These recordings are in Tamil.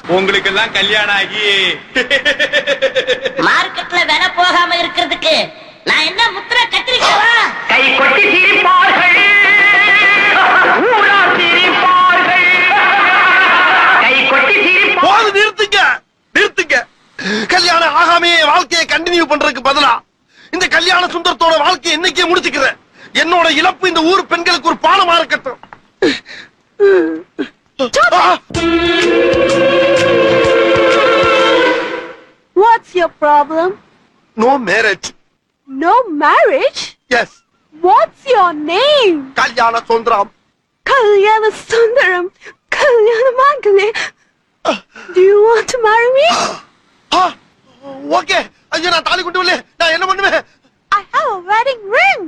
உங்களுக்கு எல்லாம் கல்யாணம் ஆகி மார்க்கெட்ல விலை போகாம இருக்கிறதுக்கு நான் என்ன முத்திர கத்திரிக்கவா கை கொட்டி சிரிப்பார்கள் ஊரா சிரிப்பார்கள் கை கொட்டி சிரிப்பார்கள் போது நிறுத்துங்க நிறுத்துங்க கல்யாணம் ஆகாமே என் வாழ்க்கையை கண்டினியூ பண்றதுக்கு பதிலா இந்த கல்யாண சுந்தரத்தோட வாழ்க்கையை இன்னைக்கே முடிச்சுக்கிறேன் என்னோட இழப்பு இந்த ஊர் பெண்களுக்கு ஒரு பாலமா இருக்கட்டும் ஆ! What's your problem? No marriage No marriage? Yes What's your name? Kalyana Sundaram Kalyana Sundaram. Kalyana Mangale. Do you want to marry me? Okay ஐயோ நான் தாலி கொண்டு வரல நான் என்ன பண்ணுவேன் I have a wedding ring.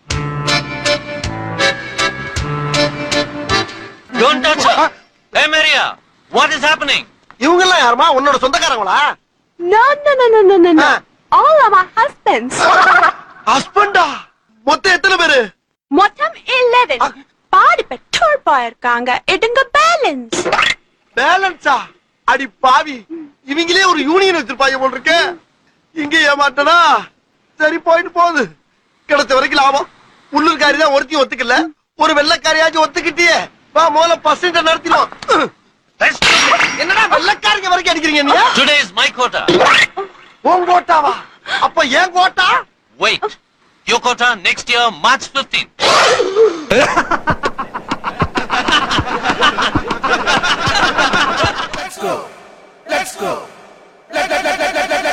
Don't touch her. Hey, Maria, what is happening? இவங்க எல்லாம் யாருமா உன்னோட சொந்தக்காரங்களா No, no, no, no, no, no, no. Ah. All are my husbands. ஹஸ்பண்டா மொத்தம் எத்தனை பேரு மொத்தம் 11. பாதி பெற்றோர் போயிருக்காங்க எடுங்க பேலன்ஸ் பேலன்ஸா அடி பாவி இவங்களே ஒரு யூனியன் வச்சிருப்பாங்க போல் இருக்கு இங்க ஏமாட்டனா சரி போயிட்டு போகுது கிடைச்ச வரைக்கும் லாபம் உள்ளூர்காரி தான் ஒருத்தி ஒத்துக்கல ஒரு வெள்ளக்காரியாச்சும் ஒத்துக்கிட்டியே வா முதல்ல பசங்க நடத்தினோம் Let's do this. என்னடா வெள்ளக்காரிங்க வரைக்கும் அடிக்கிறீங்க நீங்க Today is my quota. உன் கோட்டாவா அப்ப ஏன் quota Wait. Your quota next year, March 15th. Let's go. Let's go. Let, let, let, let, let, let,